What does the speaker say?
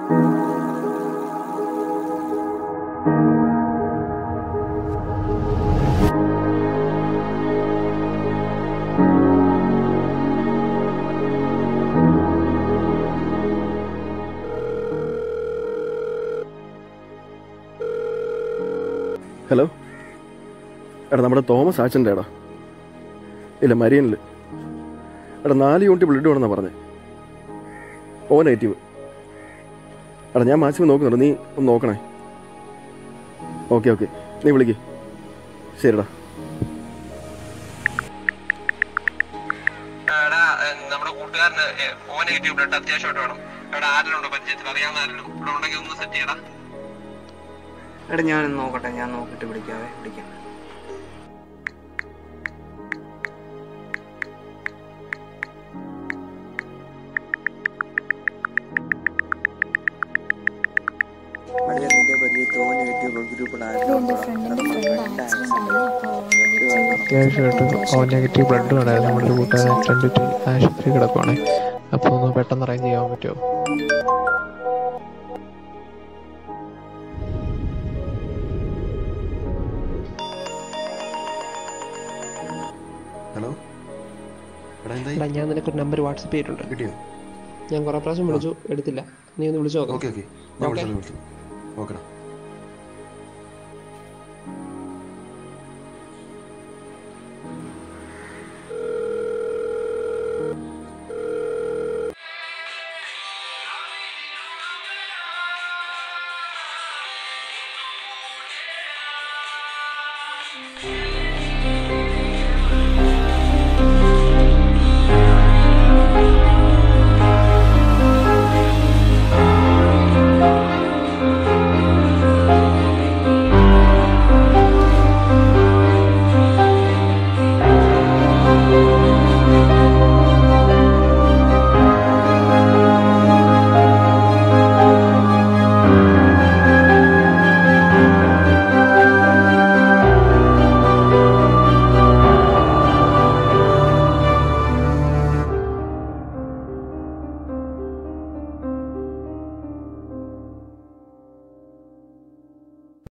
Hello എടാ നമ്മുടെ Thomas ആച്ചൻ്റെ എടാ ഇല്ല മരിയനിൽ എടാ നാല് യൂണിറ്റ് ബ്ലഡ് വേണമെന്നാണ് പറഞ്ഞത് ഓ നെഗറ്റീവ് എടാ ഞാൻ മാക്സിമം നോക്കുന്നുണ്ട് നീ ഒന്ന് നോക്കണേ ഓക്കെ ഓക്കെ നീ വിളിക്ക് ശരിടാ എടാ ഏ, നമ്മുടെ കൂട്ടുകാരന് ഓ നെഗറ്റീവ് ബ്ലഡ് അത്യാവശ്യമായിട്ട് വേണം എടാ ആരെങ്കിലും ഉണ്ടോ പരിചയത്തിൽ അറിയാവുന്ന ആരെങ്കിലും ഇവിടെ ഉണ്ടെങ്കിൽ ഒന്ന് സെറ്റ് ചെയ്യടാ എടാ ഞാൻ നോക്കട്ടെ ഞാൻ നോക്കിയിട്ട് വിളിക്കാവേ വിളിക്കാം അടിയാ നിന്റെ പരിചയത്തിൽ ഓ നെഗറ്റീവ് ബ്ലഡ് ഗ്രൂപ്പ് എൻ്റെ ഫ്രണ്ടിൻ്റെ ഫ്രണ്ട് ആക്സിഡൻ്റ് ആയി അപ്പോൾ അത്യാവശ്യമായിട്ട് ഓ നെഗറ്റീവ് ബ്ലഡ് വേണമായിരുന്നു നമ്മുടെ കൂട്ടുകാരൻ ആക്സിഡൻറ്റ് ആശുപത്രി കിടക്കുവാണേ അപ്പോൾ ഒന്ന് പെട്ടെന്ന് അറേഞ്ച് ചെയ്യാൻ പറ്റുമോ ഹലോ എടാ എന്തായി എടാ ഞാൻ നിനക്കൊരു നമ്പർ വാട്സപ്പ് ചെയ്തിട്ടുണ്ട് കിട്ടിയോ ഞാൻ കുറേ പ്രാവശ്യം വിളിച്ചു എടുത്തില്ല നീ ഒന്ന് വിളിച്ചു നോക്കാം ഓക്കെ ഓക്കെ ഞാൻ ഓക്കേ. വിളിച്ചോളാം വിളിച്ചു ഓക്കെടാ ും